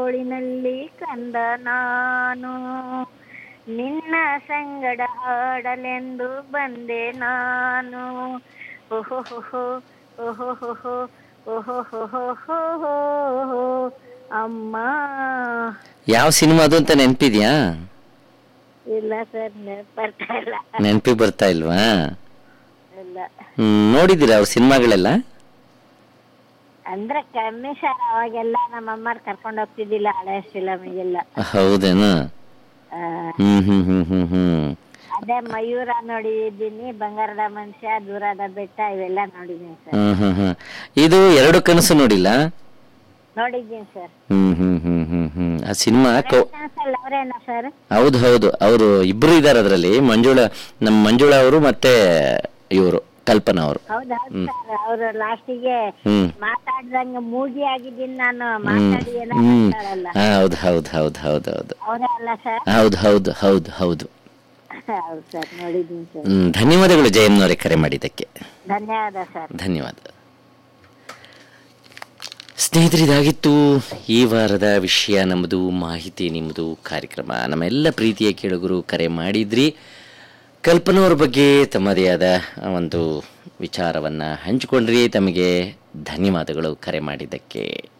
ತೋಳಿನಲ್ಲಿ ಕಂದ ನಾನು ನಿನ್ನ ಸಂಗಡ ಆಡಲೆಂದು ಬಂದೆ ನಾನು ಓಹೋ ಓಹೋ ಓಹೋ ಅಮ್ಮ ಯಾವ ಸಿನಿಮಾ ಅದು ಅಂತ ನೆನಪಿದ್ಯಾ ಇಲ್ಲ ಸರ್ ನೆನಪು ಬರ್ತಾ ಇಲ್ಲ ನೆನಪಿಗೆ ಬರ್ತಾ ಇಲ್ವಾ ಇಲ್ಲ ಹ್ಮ್ ನೋಡಿದ್ದೀರಾ ಅವ್ರ ಸಿನಿಮಾಗಳೆಲ್ಲ ಅಂದ್ರೆ ಕಮ್ಮಿ ಸರ್ ಅವಾಗೆಲ್ಲ ನಮ್ಮ ಅಮ್ಮರ್ ಕರ್ಕೊಂಡು ಹೋಗ್ತಿದ್ದಿಲ್ಲ ಹಳೆ ಫಿಲಮಿಗೆಲ್ಲ ಹೌದೇನು ಹ್ಮ್ ಹ್ಮ್ ಹ್ಮ್ ಹ್ಮ್ ಹ್ಮ್ ಅದೇ ಮಯೂರ ನೋಡಿದ್ದೀನಿ ಬಂಗಾರದ ಮನುಷ್ಯ ದೂರದ ಬೆಟ್ಟ ಇವೆಲ್ಲ ನೋಡಿದ್ದೀನಿ ಸರ್ ಹ್ಮ್ ಹ್ಮ್ ಹ್ಮ್ ಇದು ಎರಡು ಕನಸು ನೋಡಿಲ್ಲ ನೋಡಿದ್ದೀನಿ ಸರ್ ಹ್ಮ್ ಹ್ಮ್ ಹ್ಮ್ ಹ್ಮ್ ಹ್ಮ್ ಆ ಸಿನಿಮಾ ಕೋ ಕನಸಲ್ಲಿ ಅವರೇನಾ ಸರ್ ಹೌದು ಹೌದು ಅವರು ಇಬ್ರು ಇದಾರೆ ಅದರಲ್ಲಿ ಮಂಜುಳಾ ನಮ್ಮ ಮಂಜುಳಾ ಅವರು ಮತ್ತೆ ಇವರು ಕಲ್ಪನಾ ಅವರು ಹೌದೌದು ಸರ್ ಅವರು ಲಾಸ್ಟಿಗೆ ಹ್ಮ್ ಮಾತಾಡ್ದಂಗ ಮೂಗಿ ಆಗಿದ್ದೀನಿ ನಾನು ಮಾತಾಡಿ ಏನೋ ಹ್ಮ್ ಮಾತಾಡಲ್ಲ ಹಾ, ಹೌದು ಹೌದು ಹೌದು ಹೌದು ಹೌದು ಅವರೇ ಅಲ್ಲ ಸರ್ ಹೌದು ಹೌದು ಹೌದು ಹೌದು ಹೌದು ಸರ್ ನೋಡಿದ್ದೀನಿ ಸರ್ ಹ್ಮ್ ಧನ್ಯವಾದಗಳು ಜಯಮ್ನವರೇ ಕರೆ ಮಾಡಿದ್ದಕ್ಕೆ ಧನ್ಯವಾದ ಸರ್ ಧನ್ಯವಾದ ಸ್ನೇಹಿತರಿದಾಗಿತ್ತು ಈ ವಾರದ ವಿಷಯ ನಮ್ಮದು ಮಾಹಿತಿ ನಿಮ್ಮದು ಕಾರ್ಯಕ್ರಮ ನಮ್ಮೆಲ್ಲ ಪ್ರೀತಿಯ ಕೇಳುಗರು ಕರೆ ಮಾಡಿದ್ರಿ ಕಲ್ಪನವ್ರ ಬಗ್ಗೆ ತಮ್ಮದೇ ಆದ ಒಂದು ವಿಚಾರವನ್ನು ಹಂಚಿಕೊಂಡ್ರಿ ತಮಗೆ ಧನ್ಯವಾದಗಳು ಕರೆ ಮಾಡಿದ್ದಕ್ಕೆ